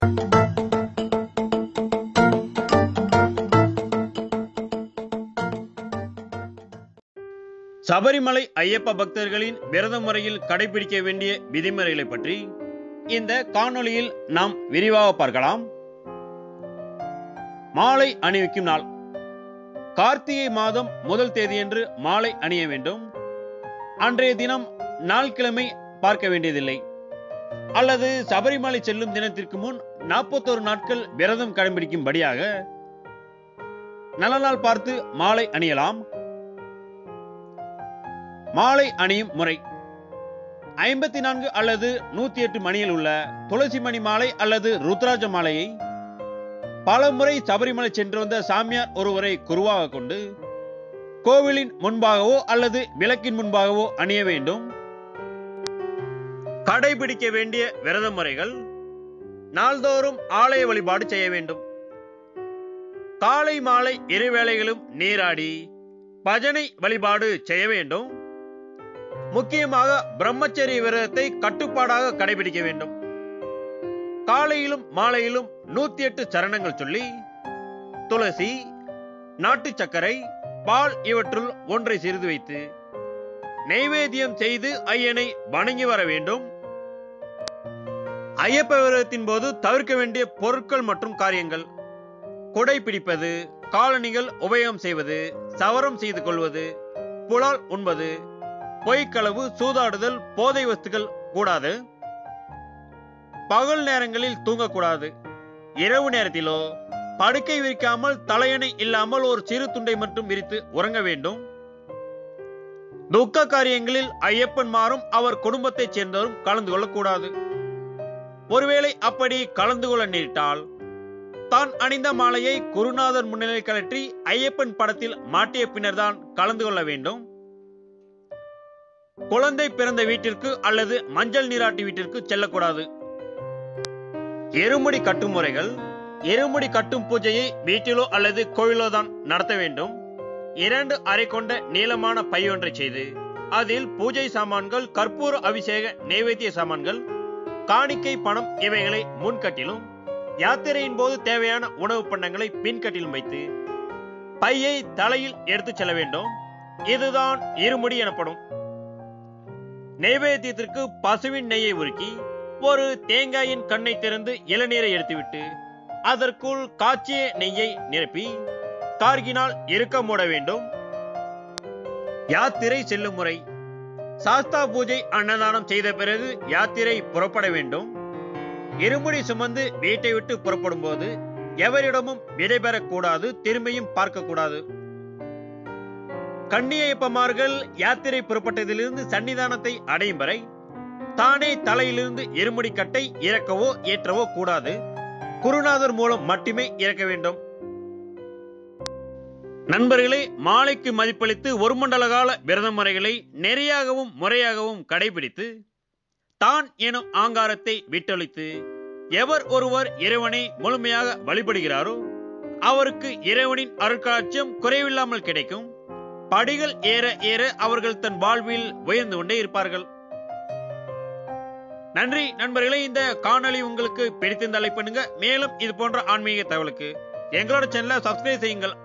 சபரிமலை ஐயப்ப பக்தர்களின் விரத முறையில் கடைபிடிக்க வேண்டிய விதிமுறைகளை பற்றி இந்த காணொளியில் நாம் விரிவாக பார்க்கலாம் மாலை அணிவிக்கும் நாள் கார்த்திகை மாதம் முதல் தேதியன்று மாலை அணிய வேண்டும் அன்றைய தினம் நாள் கிழமை பார்க்க வேண்டியதில்லை அல்லது சபரிமலை செல்லும் தினத்திற்கு முன் நாற்பத்தோரு நாட்கள் விரதம் கடைபிடிக்கும்படியாக நல்ல நாள் பார்த்து மாலை அணியலாம் மாலை அணியும் முறை ஐம்பத்தி நான்கு அல்லது நூத்தி எட்டு மணியில் உள்ள துளசி மணி மாலை அல்லது ருத்ராஜ மாலையை பல முறை சபரிமலை சென்று வந்த சாமியார் ஒருவரை குருவாக கொண்டு கோவிலின் முன்பாகவோ அல்லது விளக்கின் முன்பாகவோ அணிய வேண்டும் கடைபிடிக்க வேண்டிய விரத முறைகள் நாள்தோறும் ஆலய வழிபாடு செய்ய வேண்டும் காலை மாலை இருவேளைகளும் நீராடி பஜனை வழிபாடு செய்ய வேண்டும் முக்கியமாக பிரம்மச்சரிய விரதத்தை கட்டுப்பாடாக கடைபிடிக்க வேண்டும் காலையிலும் மாலையிலும் நூத்தி எட்டு சரணங்கள் சொல்லி துளசி நாட்டு சர்க்கரை பால் இவற்றுள் ஒன்றை சிறிது வைத்து நெய்வேத்தியம் செய்து ஐயனை வணங்கி வர வேண்டும் ஐயப்ப விரதத்தின் போது தவிர்க்க வேண்டிய பொருட்கள் மற்றும் காரியங்கள் குடை பிடிப்பது காலணிகள் உபயோகம் செய்வது சவரம் செய்து கொள்வது புலால் உண்பது பொய்க்களவு சூதாடுதல் போதை வஸ்துக்கள் கூடாது பகல் நேரங்களில் தூங்கக்கூடாது இரவு நேரத்திலோ படுக்கை விரிக்காமல் தலையணை இல்லாமல் ஒரு சிறு துண்டை மட்டும் விரித்து உறங்க வேண்டும் துக்க காரியங்களில் ஐயப்பன்மாரும் அவர் குடும்பத்தைச் சேர்ந்தவரும் கலந்து கொள்ளக்கூடாது ஒருவேளை அப்படி கலந்து கொள்ள நேரிட்டால் தான் அணிந்த மாலையை குருநாதர் முன்னிலையில் கழற்றி ஐயப்பன் படத்தில் மாட்டிய பின்னர்தான் கலந்து கொள்ள வேண்டும் குழந்தை பிறந்த வீட்டிற்கு அல்லது மஞ்சள் நீராட்டி வீட்டிற்கு செல்லக்கூடாது எருமுடி கட்டும் முறைகள் எருமுடி கட்டும் பூஜையை வீட்டிலோ அல்லது கோவிலோ தான் நடத்த வேண்டும் இரண்டு அறை கொண்ட நீளமான பை ஒன்றை செய்து அதில் பூஜை சாமான்கள் கற்பூர அபிஷேக நைவேத்திய சாமான்கள் காணிக்கை பணம் இவைகளை முன்கட்டிலும் யாத்திரையின் போது தேவையான உணவுப் பண்டங்களை பின்கட்டிலும் வைத்து பையை தலையில் எடுத்துச் செல்ல வேண்டும் இதுதான் இருமுடி எனப்படும் நைவேத்தியத்திற்கு பசுவின் நெய்யை உருக்கி ஒரு தேங்காயின் கண்ணை திறந்து இளநீரை எடுத்துவிட்டு அதற்குள் காய்ச்சிய நெய்யை நிரப்பி கார்கினால் இருக்க மூட வேண்டும் யாத்திரை செல்லும் முறை சாஸ்தா பூஜை அன்னதானம் செய்த பிறகு யாத்திரை புறப்பட வேண்டும் இருமுடி சுமந்து வீட்டை விட்டு புறப்படும் போது எவரிடமும் விடைபெறக்கூடாது திரும்பியும் பார்க்கக்கூடாது கண்ணியப்பமார்கள் யாத்திரை புறப்பட்டதிலிருந்து சன்னிதானத்தை அடையும் வரை தானே தலையிலிருந்து எருமுடி கட்டை இறக்கவோ ஏற்றவோ கூடாது குருநாதர் மூலம் மட்டுமே இறக்க வேண்டும் நண்பர்களே மாலைக்கு மதிப்பளித்து ஒரு மண்டல கால விரத முறைகளை நெறியாகவும் முறையாகவும் கடைபிடித்து தான் எனும் ஆங்காரத்தை விட்டொழித்து எவர் ஒருவர் இறைவனை முழுமையாக வழிபடுகிறாரோ அவருக்கு இறைவனின் அருட்காட்சியம் குறைவில்லாமல் கிடைக்கும் படிகள் ஏற ஏற அவர்கள் தன் வாழ்வில் உயர்ந்து கொண்டே இருப்பார்கள் நன்றி நண்பர்களே இந்த காணொளி உங்களுக்கு பிடித்திருந்தாலை பண்ணுங்க மேலும் இது போன்ற ஆன்மீக தகவலுக்கு எங்களோட சேனலை சப்ஸ்கிரைப் செய்யுங்கள்